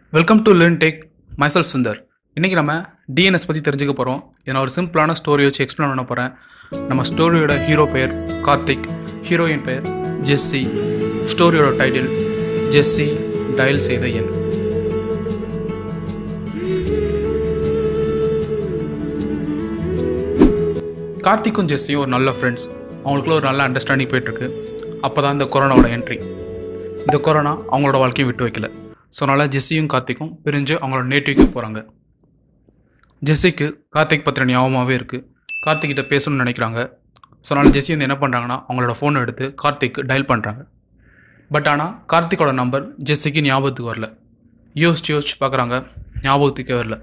Welcome to learn tech மைசல் சுந்தர் இன்றைக்கி நம்ம டிஎன்எஸ் பற்றி தெரிஞ்சுக்க போகிறோம் இதை நான் ஒரு சிம்பிளான ஸ்டோரி வச்சு எக்ஸ்பிளைன் பண்ண போகிறேன் நம்ம ஸ்டோரியோட ஹீரோ பெயர் கார்த்திக் ஹீரோயின் பெயர் ஜெஸ்ஸி ஸ்டோரியோட டைட்டில் ஜெஸ்ஸி டயல் செய்த எண் கார்த்திக்கும் ஜெஸ்ஸியும் ஒரு நல்ல ஃப்ரெண்ட்ஸ் அவங்களுக்குள்ள ஒரு நல்ல அண்டர்ஸ்டாண்டிங் போயிட்டுருக்கு அப்போ தான் இந்த கொரோனாவோட என்ட்ரி இந்த கொரோனா அவங்களோட வாழ்க்கையை விட்டு வைக்கல ஸோ அதனால் ஜெஸ்ஸியும் கார்த்திக்கும் பிரிஞ்சு அவங்களோட நேட்டிவ்க்கு போகிறாங்க ஜெஸ்ஸிக்கு கார்த்திக் பத்திர ஞாபகமாகவே இருக்குது கார்த்திக் கிட்ட பேசணும்னு நினைக்கிறாங்க ஸோ அதனால் ஜெஸ்ஸி வந்து என்ன பண்ணுறாங்கன்னா அவங்களோட ஃபோனை எடுத்து கார்த்திக் டயல் பண்ணுறாங்க பட் ஆனால் கார்த்திக்கோட நம்பர் ஜெஸ்ஸிக்கு ஞாபகத்துக்கு வரல யோசிச்சு யோசிச்சு பார்க்குறாங்க ஞாபகத்துக்கே வரல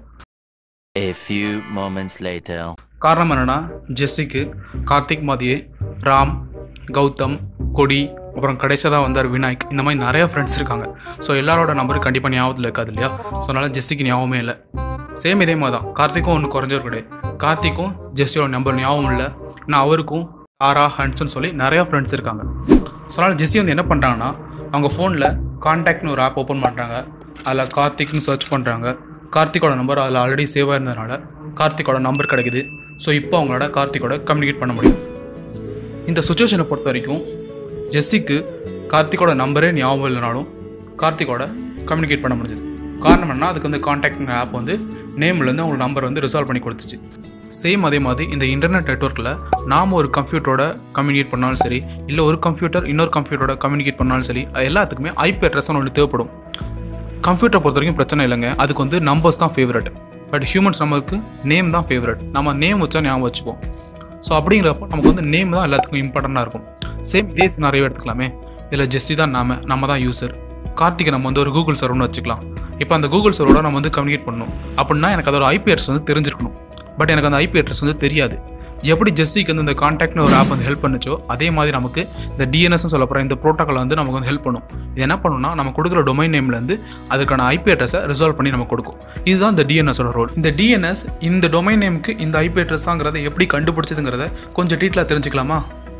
A few moments later. காரணம் என்னென்னா ஜெஸ்ஸிக்கு கார்த்திக் மாதிரியே ராம் கௌதம் கொடி அப்புறம் கடைசியாக தான் வந்தார் விநாயக் இந்த மாதிரி நிறைய ஃப்ரெண்ட்ஸ் இருக்காங்க ஸோ எல்லாரோட நம்பர் கண்டிப்பாக ஞாபகத்தில் இருக்காது இல்லையா ஸோ அதனால் ஜெஸ்ஸிக்கு ஞாபகமே இல்லை சேம் இதே மாதிரி தான் கார்த்திக்கும் ஒன்று குறைஞ்சவர் கிடையாது கார்த்திக்கும் ஜெஸ்ஸியோட நம்பர் ஞாபகம் இல்லை நான் அவருக்கும் ஆரா ஹன்ஸ்னு சொல்லி நிறையா ஃப்ரெண்ட்ஸ் இருக்காங்க ஸோ அதனால் ஜெஸ்ஸி வந்து என்ன பண்ணுறாங்கன்னா அவங்க ஃபோனில் கான்டாக்ட்னு ஒரு ஆப் ஓப்பன் பண்ணுறாங்க அதில் கார்த்திக்னு சர்ச் பண்ணுறாங்க கார்த்திக்கோட நம்பர் அதில் ஆல்ரெடி சேவாக இருந்ததுனால கார்த்திக்கோட நம்பர் கிடைக்குது ஸோ இப்போ அவங்களோட கார்த்திக்கோட கம்யூனிகேட் பண்ண முடியும் இந்த சுச்சுவேஷனை பொறுத்த வரைக்கும் ஜெஸ்ஸிக்கு கார்த்திக்கோட நம்பரே ஞாபகம் இல்லைனாலும் கார்த்திக்கோட கம்யூனிகேட் பண்ண முடிஞ்சது காரணம் என்ன அதுக்கு வந்து கான்டாக்ட் ஆப் வந்து நேம்லேருந்து அவங்க நம்பர் வந்து ரிசால்வ் பண்ணி கொடுத்துச்சு சேம் அதே மாதிரி இந்த இன்டர்நெட் நெட்ஒர்க்கில் நாம் ஒரு கம்ப்யூட்டரோட கம்யூனிகேட் பண்ணாலும் சரி இல்லை ஒரு கம்ப்யூட்டர் இன்னொரு கம்ப்யூட்டரோட கம்யூனிகேட் பண்ணாலும் சரி அது எல்லாத்துக்குமே ஐபி அட்ரஸ்னு ஒன்று தேவைப்படும் கம்ப்யூட்டரை பொறுத்த வரைக்கும் பிரச்சனை இல்லைங்க அதுக்கு வந்து நம்பர்ஸ் தான் ஃபேவரட் பட் ஹியூமன்ஸ் நம்மளுக்கு நேம் தான் ஃபேவரட் நம்ம நேம் வச்சா ஞாபகம் வச்சுப்போம் ஸோ அப்படிங்கிறப்ப நமக்கு வந்து நேம் தான் எல்லாத்துக்கும் இம்பார்ட்டண்ட்டாக இருக்கும் சேம் இதே நிறைய எடுத்துக்கலாமே இதில் ஜெஸ்ஸி தான் நாம நம்ம தான் யூசர் கார்த்திகை நம்ம வந்து ஒரு கூகுள் சர்வர்னு வச்சுக்கலாம் இப்போ அந்த கூகுள் சர்வரோட நம்ம வந்து கம்யூனிகேட் பண்ணணும் அப்படின்னா எனக்கு அதோட ஐபி அட்ரஸ் வந்து தெரிஞ்சிருக்கணும் பட் எனக்கு அந்த ஐபி அட்ரஸ் வந்து தெரியாது எப்படி ஜெஸ்ஸிக்கு வந்து இந்த கான்டாக்ட்னு ஒரு ஆப் வந்து ஹெல்ப் பண்ணுச்சோ அதே மாதிரி நமக்கு இந்த டிஎன்எஸ்னு சொல்ல போகிற இந்த ப்ரோட்டோக்கால் வந்து நமக்கு வந்து ஹெல்ப் பண்ணும் இது என்ன பண்ணுன்னா நம்ம கொடுக்குற டொமைன் நேம்லேருந்து அதுக்கான ஐபி அட்ரஸை ரிசால்வ் பண்ணி நம்ம கொடுக்கும் இதுதான் இந்த டிஎன்எஸோட ரோல் இந்த டிஎன்எஸ் இந்த டொமைன் நேமுக்கு இந்த ஐபி அட்ரஸ் தாங்கிறத எப்படி கண்டுபிடிச்சதுங்கிறத கொஞ்சம் டீட்டெயிலாக தெரிஞ்சுக்கலாமா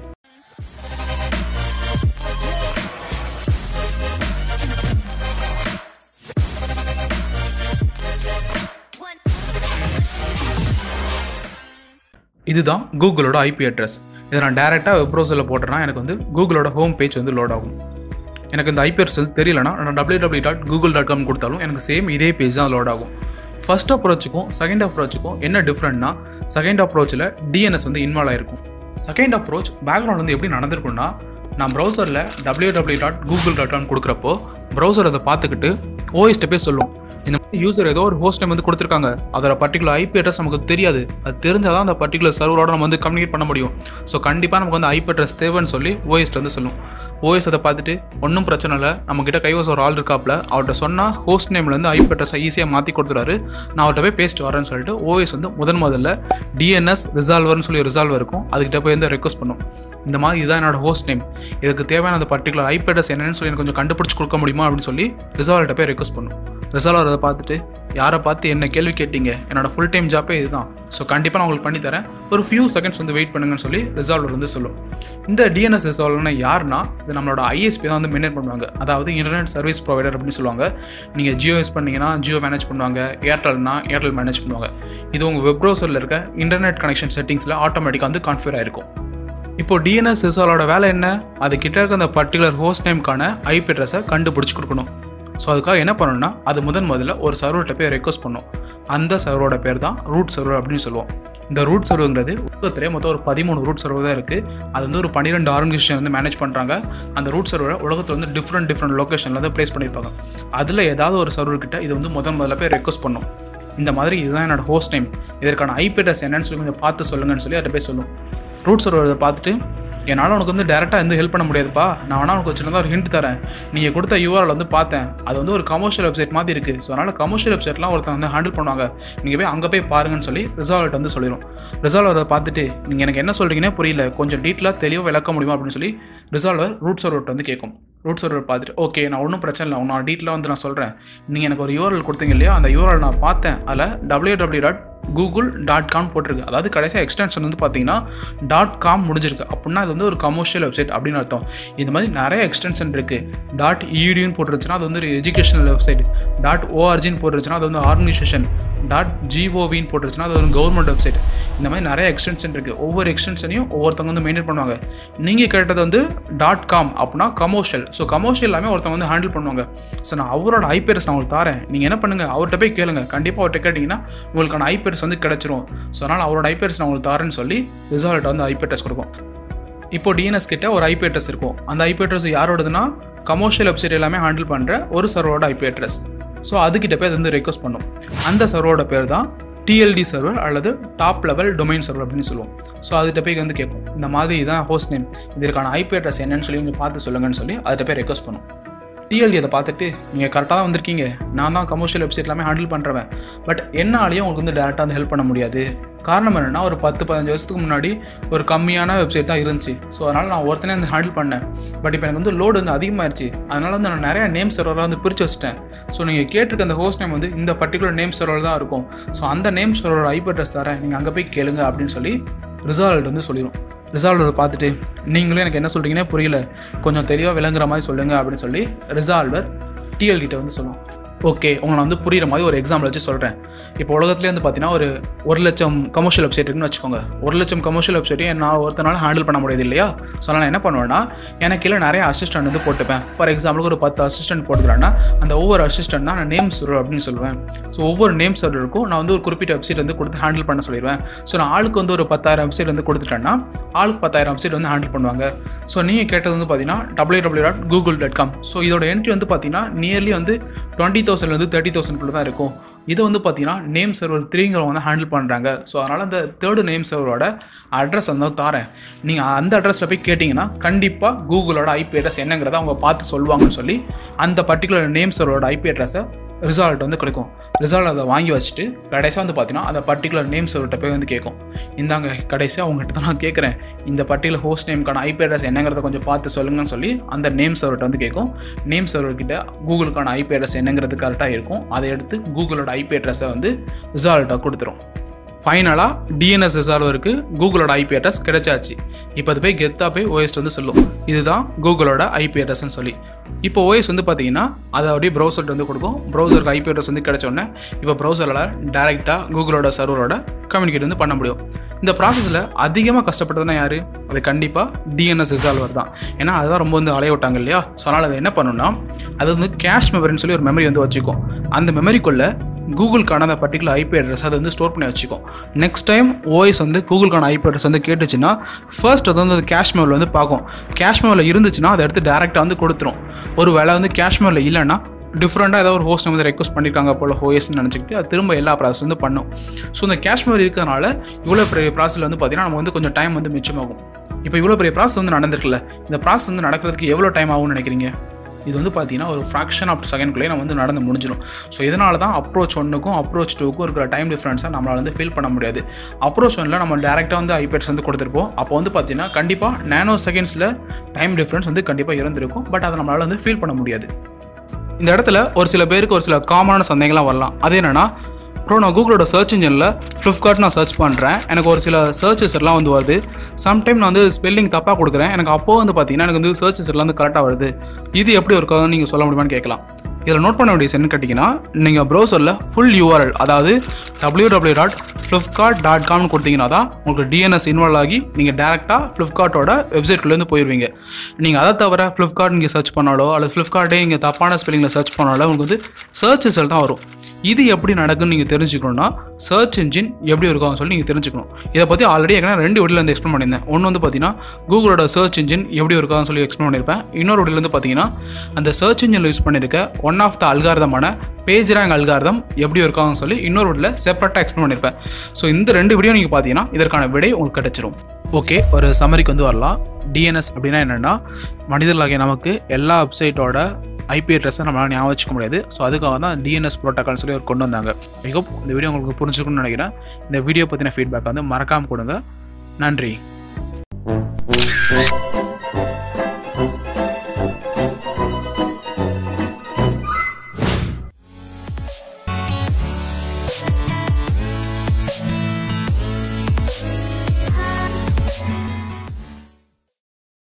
இதுதான் கூகுளோட ஐபி அட்ரஸ் இதை நான் டேரெக்டாக வெப் ப்ரௌசரில் போட்டேன்னா எனக்கு வந்து கூகுளோட ஹோம் பேஜ் வந்து லோட் ஆகும் எனக்கு இந்த ஐபி அட்ரஸ் வந்து தெரியலனா நான் W W dot Google dot com கொடுத்தாலும் எனக்கு சேம் இதே பேஜ் தான் லோட் ஆகும் ஃபர்ஸ்ட் அப்ரோச்சுக்கும் செகண்ட் அப்ரோச்சுக்கும் என்ன டிஃப்ரெண்ட்னா செகண்ட் அப்ரோச்சில் டிஎன்எஸ் வந்து இன்வால்வ் ஆயிருக்கும் செகண்ட் அப்ரோச் பேக்ரவுண்ட் வந்து எப்படி நடந்திருக்கும்னா நான் ப்ரௌசரில் W W dot Google dot com கொடுக்குறப்போ ப்ரௌசர் அதை பார்த்துக்கிட்டு ஓஎஸ்ட்டை போய் சொல்லும் இந்த மாதிரி யூசர் ஏதோ ஒரு ஹோஸ்ட் நேம் வந்து கொடுத்துருக்காங்க அதோட பர்டிகுலர் ஐபி அட்ரஸ் நமக்கு தெரியாது அது தெரிஞ்சால் தான் அந்த பர்டிகுலர் சர்வரோட நம்ம வந்து கம்யூனிகேட் பண்ண முடியும் ஸோ கண்டிப்பாக நமக்கு வந்து ஐபி அட்ரஸ் தேவைன்னு சொல்லி ஓஎஸ்ட் வந்து சொல்லும் ஓஎஸ் அதை பார்த்துட்டு ஒன்றும் பிரச்சனை இல்லை நம்மக்கிட்ட கைவசம் ஒரு ஆள் இருக்காப்புல அவர்கிட்ட சொன்னால் ஹோஸ்ட் நேம்லேருந்து ஐபி அட்ரஸை ஈஸியாக மாற்றி கொடுத்துறாரு நான் அவர்கிட்ட போய் பேசிட்டு வரேன்னு சொல்லிட்டு ஓஎஸ் வந்து முதன் முதல்ல டிஎன்எஸ் ரிசால்வர்னு சொல்லி ரிசால்வ் இருக்கும் அதுக்கிட்ட போய் வந்து ரெக்வஸ்ட் பண்ணும் இந்த மாதிரி இதுதான் என்னோட ஹோஸ்ட் நேம் இதுக்கு தேவையான அந்த பர்டிகுலர் ஐபி அட்ரஸ் என்னன்னு சொல்லி எனக்கு கொஞ்சம் கண்டுபிடிச்சு கொடுக்க முடியுமா அப்படின்னு சொல்லி ரிசால்வர்கிட்ட போய் ரெக்வஸ்ட் பண்ணும் ரிசால்வர் அதை பார்த்துட்டு யாரை பார்த்து என்ன கேள்வி கேட்டீங்க என்னோட ஃபுல் டைம் ஜாப்பே இதுதான் ஸோ கண்டிப்பாக நான் உங்களுக்கு பண்ணித்தரேன் ஒரு ஃபியூ செகண்ட்ஸ் வந்து வெயிட் பண்ணுங்கன்னு சொல்லி ரிசால்வர் வந்து சொல்லும் இந்த டிஎன்எஸ் ரிசால்வ்னா யாருன்னா இது நம்மளோட ஐஎஸ்பி தான் வந்து மெயின்டைன் பண்ணுவாங்க அதாவது இன்டர்நெட் சர்வீஸ் ப்ரொவைடர் அப்படின்னு சொல்லுவாங்க நீங்கள் ஜியோ யூஸ் பண்ணீங்கன்னா ஜியோ மேனேஜ் பண்ணுவாங்க ஏர்டெல்னா ஏர்டெல் மேனேஜ் பண்ணுவாங்க இது உங்கள் வெப் ப்ரௌசரில் இருக்க இன்டர்நெட் கனெக்ஷன் செட்டிங்ஸில் ஆட்டோமேட்டிக்காக வந்து கான்ஃபிகர் ஆயிருக்கும் இப்போ டிஎன்எஸ் ரிசால்வோட வேலை என்ன அது கிட்ட இருக்க அந்த பர்டிகுலர் ஹோஸ்ட் நேம்க்கான ஐபி அட்ரஸை கண்டுபிடிச்சி கொடுக்கணும் ஸோ அதுக்காக என்ன பண்ணணும்னா அது முதன் முதல்ல ஒரு சர்வர்கிட்ட போய் ரெக்வஸ்ட் பண்ணும் அந்த சர்வரோட பேர் தான் ரூட் சர்வர் அப்படின்னு சொல்லுவோம் இந்த ரூட் சர்வருங்கிறது உலகத்திலே மொத்தம் ஒரு பதிமூணு ரூட் சர்வர் தான் இருக்குது அது வந்து ஒரு பன்னிரெண்டு ஆர்கனைசேஷன் வந்து மேனேஜ் பண்ணுறாங்க அந்த ரூட் சர்வரை உலகத்தில் வந்து டிஃப்ரெண்ட் டிஃப்ரெண்ட் லொக்கேஷனில் வந்து ப்ளேஸ் பண்ணியிருப்பாங்க அதில் ஏதாவது ஒரு சர்வர் கிட்ட இது வந்து முதன் முதல்ல போய் ரெக்வஸ்ட் பண்ணும் இந்த மாதிரி இதுதான் என்னோட ஹோஸ்ட் டைம் இதற்கான ஐபி அட்ரஸ் என்னன்னு சொல்லி கொஞ்சம் பார்த்து சொல்லுங்கன்னு சொல்லி அதை போய் சொல்லும் ரூட் சர்வர் அதை பார்த்துட்டு என்னால் உனக்கு வந்து டேரெக்டாக எந்த ஹெல்ப் பண்ண முடியாதுப்பா நான் வேணா உனக்கு சின்னதாக ஒரு ஹிண்ட் தரேன் நீங்கள் கொடுத்த யூஆர்எல் வந்து பார்த்தேன் அது வந்து ஒரு கமர்ஷியல் வெப்சைட் மாதிரி இருக்குது ஸோ அதனால் கமர்ஷியல் வெப்சைட்லாம் ஒருத்தன் வந்து ஹேண்டில் பண்ணுவாங்க நீங்கள் போய் அங்கே போய் பாருங்கன்னு சொல்லி ரிசால்வர்ட் வந்து சொல்லிடும் ரிசால்வர் அதை பார்த்துட்டு நீங்கள் எனக்கு என்ன சொல்கிறீங்கன்னே புரியல கொஞ்சம் டீட்டெயிலாக தெளிவாக விளக்க முடியுமா அப்படின்னு சொல்லி ரிசால்வர் ரூட் சர்வர்ட் வந்து கேட்கும் ரூட் சர்வர் பார்த்துட்டு ஓகே நான் ஒன்றும் பிரச்சனை இல்லை நான் டீட்டெயிலாக வந்து நான் சொல்கிறேன் நீங்கள் எனக்கு ஒரு யூஆர்எல் கொடுத்தீங்க இல்லையா அந்த யூஆர்எல் நான் பார்த்தேன் அதில் W W dot Google dot com போட்டிருக்கு அதாவது கடைசியாக எக்ஸ்டென்ஷன் வந்து பார்த்தீங்கன்னா டாட் காம் முடிஞ்சிருக்கு அப்படின்னா அது வந்து ஒரு கமர்ஷியல் வெப்சைட் அப்படின்னு அர்த்தம் இந்த மாதிரி நிறைய எக்ஸ்டென்ஷன் இருக்குது டாட் இடியூன்னு போட்டுருச்சுன்னா அது வந்து ஒரு எஜுகேஷனல் வெப்சைட் டாட் ஓஆர்ஜின்னு போட்டுருச்சுன்னா அது வந்து ஆர்கனைசேஷன் டாட் ஜிஓவின்னு போட்டுருச்சுன்னா அது ஒரு கவர்மெண்ட் வெப்சைட் இந்த மாதிரி நிறைய எக்ஸ்டென்ஷன் இருக்குது ஒவ்வொரு எக்ஸ்டென்ஷனையும் ஒவ்வொருத்தவங்க வந்து மெயின்டைன் பண்ணுவாங்க நீங்கள் கேட்டது வந்து டாட் காம் அப்படின்னா கமர்ஷியல் ஸோ கமர்ஷியல் எல்லாமே ஒருத்தவங்க வந்து ஹேண்டில் பண்ணுவாங்க ஸோ நான் அவரோட ஐபிஎஸ் நான் உங்களுக்கு தரேன் நீங்கள் என்ன பண்ணுங்கள் அவர்கிட்ட போய் கேளுங்க கண்டிப்பாக அவர்கிட்ட கேட்டிங்கன்னா உங்களுக்கான ஐபிஎஸ் வந்து கிடச்சிரும் ஸோ அதனால் அவரோட ஐபிஎஸ் நான் உங்களுக்கு தரேன்னு சொல்லி ரிசால்ட் வந்து ஐபிஎஸ் கொடுக்கும் இப்போ டிஎன்எஸ் கிட்ட ஒரு ஐபி அட்ரஸ் இருக்கும் அந்த ஐபி அட்ரஸ் யாரோடதுன்னா கமர்ஷியல் வெப்சைட் எல்லாமே ஹேண்டில் பண்ணுற ஒரு சர்வரோட ஐபி அட்ரஸ் ஸோ அதுக்கிட்ட போய் அது வந்து ரெக்வஸ்ட் பண்ணும் அந்த சர்வரோட பேர் தான் டிஎல்டி சர்வர் அல்லது டாப் லெவல் டொமைன் சர்வர் அப்படின்னு சொல்லுவோம் ஸோ அதுகிட்ட போய் வந்து கேட்கும் இந்த மாதிரி தான் ஹோஸ்ட் நேம் இதற்கான ஐபி அட்ரஸ் என்னன்னு சொல்லி கொஞ்சம் பார்த்து சொல்லுங்கன்னு சொல்லி அதுகிட்ட போய் ரெக்வஸ்ட் பண்ணும் டிஎல்டி அதை பார்த்துட்டு நீங்கள் கரெக்டாக தான் வந்திருக்கீங்க நான் தான் கமர்ஷியல் வெப்சைட் எல்லாமே ஹேண்டில் பண்ணுறவன் பட் என்னாலேயும் உங்களுக்கு வந்து டேரெக்டாக வந்து ஹெல்ப் பண்ண முடியாது காரணம் என்னென்னா ஒரு பத்து பதினஞ்சு வருஷத்துக்கு முன்னாடி ஒரு கம்மியான வெப்சைட் தான் இருந்துச்சு ஸோ அதனால் நான் ஒருத்தனே வந்து ஹேண்டில் பண்ணேன் பட் இப்போ எனக்கு வந்து லோடு வந்து அதிகமாகிடுச்சு அதனால் வந்து நான் நிறைய நேம் சர்வராக வந்து பிரித்து வச்சிட்டேன் ஸோ நீங்கள் கேட்டிருக்க அந்த ஹோஸ்ட் நேம் வந்து இந்த பர்டிகுலர் நேம் சர்வர் தான் இருக்கும் ஸோ அந்த நேம் சர்வரோட ஐபி அட்ரஸ் தரேன் நீங்கள் அங்கே போய் கேளுங்க அப்படின்னு சொல்லி ரிசால்ட் வந்து சொல்லிடும் ரிசால்வர் பார்த்துட்டு நீங்களும் எனக்கு என்ன சொல்கிறீங்கன்னே புரியல கொஞ்சம் தெளிவாக விளங்குற மாதிரி சொல்லுங்கள் அப்படின்னு சொல்லி ரிசால்வர் டிஎல் கிட்ட வந்து சொல்லுவோம் ஓகே உங்களை வந்து புரியுற மாதிரி ஒரு எக்ஸாம்பிள் வச்சு சொல்கிறேன் இப்போ உலகத்துலேயே வந்து பார்த்தீங்கன்னா ஒரு ஒரு லட்சம் கமர்ஷியல் வெப்சைட் இருக்குன்னு வச்சுக்கோங்க ஒரு லட்சம் கமர்ஷியல் வெப்சைட்டையும் நான் ஒருத்தனால ஹேண்டில் பண்ண முடியாது இல்லையா ஸோ நான் என்ன பண்ணுவேன்னா எனக்கு கீழே நிறைய அசிஸ்டன்ட் வந்து போட்டுப்பேன் ஃபார் எக்ஸாம்பிளுக்கு ஒரு பத்து அசிஸ்டன்ட் போட்டுக்கிறேன்னா அந்த ஒவ்வொரு அசிஸ்டன்ட் தான் நான் நேம் சர்வர் அப்படின்னு சொல்லுவேன் ஸோ ஒவ்வொரு நேம் சர்வருக்கும் நான் வந்து ஒரு குறிப்பிட்ட வெப்சைட் வந்து கொடுத்து ஹேண்டில் பண்ண சொல்லிடுவேன் ஸோ நான் ஆளுக்கு வந்து ஒரு பத்தாயிரம் வெப்சைட் வந்து கொடுத்துட்டேன்னா ஆளுக்கு பத்தாயிரம் வெப்சைட் வந்து ஹேண்டில் பண்ணுவாங்க ஸோ நீங்கள் கேட்டது வந்து பார்த்தீங்கன்னா W W dot Google dot com so இதோட என்ட்ரி வந்து பார்த்தீங்கன்னா நியர்லி வந்து டுவெண்ட்டி தௌசண்ட்லேருந்து தேர்ட்டி தௌசண்ட்குள்ளே தான் இருக்கும் இது வந்து பார்த்தீங்கன்னா நேம் சர்வர் த்ரீங்கிறவங்க வந்து ஹேண்டில் பண்ணுறாங்க ஸோ அதனால் அந்த தேர்டு நேம் சர்வரோட அட்ரஸ் வந்து தாரேன் நீங்கள் அந்த அட்ரஸில் போய் கேட்டிங்கன்னா கண்டிப்பாக கூகுளோட ஐபி அட்ரஸ் என்னங்கிறத அவங்க பார்த்து சொல்லுவாங்கன்னு சொல்லி அந்த பர்டிகுலர் நேம் சர்வரோட ஐபி அட்ரஸை ரிசால்ட் வந்து கிடைக்கும் ரிசால்ட் அதை வாங்கி வச்சுட்டு கடைசியாக வந்து பார்த்தீங்கன்னா அந்த பர்டிகுலர் நேம் சர்வர்கிட்ட போய் வந்து கேட்கும் இந்தாங்க கடைசியாக அவங்ககிட்ட தான் நான் கேட்குறேன் இந்த பர்டிகுலர் ஹோஸ்ட் நேமுக்கான ஐபி அட்ரஸ் என்னங்கிறத கொஞ்சம் பார்த்து சொல்லுங்கன்னு சொல்லி அந்த நேம் சர்வர்கிட்ட வந்து கேட்கும் நேம் சர்வர்கிட்ட கூகுளுக்கான ஐபி அட்ரஸ் என்னங்கிறது கரெக்டாக இருக்கும் அதை எடுத்து கூகுளோட ஐபி அட்ரஸை வந்து ரிசால்ட்டாக கொடுத்துரும் ஃபைனலாக டிஎன்எஸ் ரிசால்வருக்கு கூகுளோட ஐபி அட்ரஸ் கிடைச்சாச்சு இப்போ அது போய் கெத்தாக போய் ஓஎஸ் வந்து சொல்லும் இதுதான் கூகுளோட ஐபி அட்ரஸ்ன்னு சொல்லி இப்போ ஓஎஸ் வந்து பார்த்தீங்கன்னா அதை அப்படியே ப்ரௌசர்ட்டு வந்து கொடுக்கும் ப்ரௌசருக்கு ஐபி அட்ரஸ் வந்து கிடைச்ச உடனே இப்போ ப்ரௌசரில் டேரெக்டாக கூகுளோட சர்வரோட கம்யூனிகேட் வந்து பண்ண முடியும் இந்த ப்ராசஸில் அதிகமாக கஷ்டப்பட்டதுன்னா யார் அது கண்டிப்பாக டிஎன்எஸ் ரிசால்வர் தான் ஏன்னா அதுதான் ரொம்ப வந்து அலைய விட்டாங்க இல்லையா ஸோ அதனால் அதை என்ன பண்ணணும்னா அது வந்து கேஷ் மெமரின்னு சொல்லி ஒரு மெமரி வந்து வச்சுக்கும் அந்த மெமரிக்குள்ளே கூகுளுக்கான அந்த பர்டிகுலர் ஐபி அட்ரஸ் அதை வந்து ஸ்டோர் பண்ணி வச்சுக்கும் நெக்ஸ்ட் டைம் ஓஎஸ் வந்து கூகுளுக்கான ஐபி அட்ரஸ் வந்து கேட்டுச்சுன்னா ஃபர்ஸ்ட் அது வந்து அந்த கேஷ் மெமரில் வந்து பார்க்கும் கேஷ் மெமரில் இருந்துச்சுன்னா அதை எடுத்து டேரெக்டாக வந்து கொடுத்துரும் ஒரு வேளை வந்து கேஷ் மெமரில் இல்லைன்னா டிஃப்ரெண்ட்டாக ஏதாவது ஒரு ஹோஸ்ட் வந்து ரெக்வஸ்ட் பண்ணியிருக்காங்க போல் ஓஎஸ்ன்னு நினச்சிக்கிட்டு அது திரும்ப எல்லா ப்ராசஸ் வந்து பண்ணும் ஸோ இந்த கேஷ் மெமரி இருக்கிறதுனால இவ்வளோ பெரிய ப்ராசஸில் வந்து பார்த்தீங்கன்னா நம்ம வந்து கொஞ்சம் டைம் வந்து மிச்சமாகும் இப்போ இவ்வளோ பெரிய ப்ராசஸ் வந்து நடந்திருக்குல்ல இந்த ப்ராசஸ் வந்து நடக்கிறதுக்கு எவ்வளோ டைம் ஆகும்னு நினைக்கிறீங்க இது வந்து பார்த்தீங்கன்னா ஒரு ஃப்ராக்ஷன் ஆஃப் செகண்ட்குள்ளேயே நம்ம வந்து நடந்து முடிஞ்சிடும் ஸோ இதனால தான் அப்ரோச் ஒன்றுக்கும் அப்ரோச் டூக்கும் இருக்கிற டைம் டிஃப்ரென்ஸாக நம்மளால் வந்து ஃபீல் பண்ண முடியாது அப்ரோச் ஒன்றில் நம்ம டேரெக்டாக வந்து ஐபேட்ஸ் வந்து கொடுத்துருப்போம் அப்போ வந்து பார்த்தீங்கன்னா கண்டிப்பாக நேனோ செகண்ட்ஸில் டைம் டிஃப்ரென்ஸ் வந்து கண்டிப்பாக இருந்திருக்கும் பட் அதை நம்மளால் வந்து ஃபீல் பண்ண முடியாது இந்த இடத்துல ஒரு சில பேருக்கு ஒரு சில காமனான சந்தேகம்லாம் வரலாம் அது என்னென்னா ப்ரோ நான் கூகுளோட சர்ச் இன்ஜினில் ஃப்ளிப்கார்ட் நான் சர்ச் பண்ணுறேன் எனக்கு ஒரு சில சர்ச்சஸ் எல்லாம் வந்து வருது சம்டைம் நான் வந்து ஸ்பெல்லிங் தப்பாக கொடுக்குறேன் எனக்கு அப்போது வந்து பார்த்தீங்கன்னா எனக்கு வந்து சர்ச்சஸ் எல்லாம் வந்து கரெக்டாக வருது இது எப்படி இருக்காதுன்னு நீங்கள் சொல்ல முடியுமான்னு கேட்கலாம் இதில் நோட் பண்ண வேண்டிய என்ன கேட்டிங்கன்னா நீங்கள் ப்ரௌசரில் ஃபுல் யூஆர்எல் அதாவது W W dot Flipkart dot காம்னு கொடுத்தீங்கன்னா தான் உங்களுக்கு டிஎன்எஸ் இன்வால்வ் ஆகி நீங்கள் டேரெக்டாக ஃப்ளிப்கார்ட்டோட வெப்சைட்குள்ளேருந்து போயிடுவீங்க நீங்கள் அதை தவிர ஃப்ளிப்கார்ட் நீங்கள் சர்ச் பண்ணாலோ அல்லது ஃப்ளிப்கார்ட்டே நீங்கள் தப்பான ஸ்பெல்லிங்கில் சர்ச் பண்ணாலோ உங்களுக்கு வந்து சர்ச் ரிசல்ட் தான் வரும் இது எப்படி நடக்குன்னு நீங்கள் தெரிஞ்சுக்கணும்னா சர்ச் இன்ஜின் எப்படி இருக்கும்னு சொல்லி நீங்கள் தெரிஞ்சுக்கணும் இதை பற்றி ஆல்ரெடி ஏற்கனவே ரெண்டு வீடியோவில் வந்து எக்ஸ்பிளைன் பண்ணியிருந்தேன் ஒன்று வந்து பார்த்தீங்கன்னா கூகுளோட சர்ச் இன்ஜின் எப்படி இருக்கான்னு சொல்லி எக்ஸ்பிளைன் பண்ணியிருப்பேன் இன்னொரு வீடியோவில் வந்து பார்த்தீங்கன்னா அந்த சர்ச் இன்ஜினில் யூஸ் பண்ணியிருக்க ஒன் ஆஃப் த அல்காரதமான பேஜ் ரேங்க் அல்காரதம் எப்படி இருக்கான்னு சொல்லி இன்னொரு வீடியோவில் செப்பரேட்டாக எக்ஸ்பிளைன் பண்ணியிருப்பேன் ஸோ இந்த ரெண்டு வீடியோ நீங்கள் பார்த்தீங்கன்னா இதற்கான விடை உங்களுக்கு கிடைச்சிரும் ஓகே ஒரு சமரிக்கு வந்து வரலாம் டிஎன்எஸ் அப்படின்னா என்னென்னா மனிதர்களாகிய நமக்கு எல்லா வெப்சைட்டோட ஐபி அட்ரஸை நம்மளால் ஞாபகம் வச்சுக்க முடியாது ஸோ அதுக்காக தான் டிஎன்எஸ் ப்ரோட்டோக்கால் சொல்லி அவர் கொண்டு வந்தாங்க மிகவும் இந்த வீடியோ உங்களுக்கு புரிஞ்சுக்கணும்னு நினைக்கிறேன் இந்த வீடியோ பற்றின ஃபீட்பேக் வந்து மறக்காமல் கொடுங்க நன்றி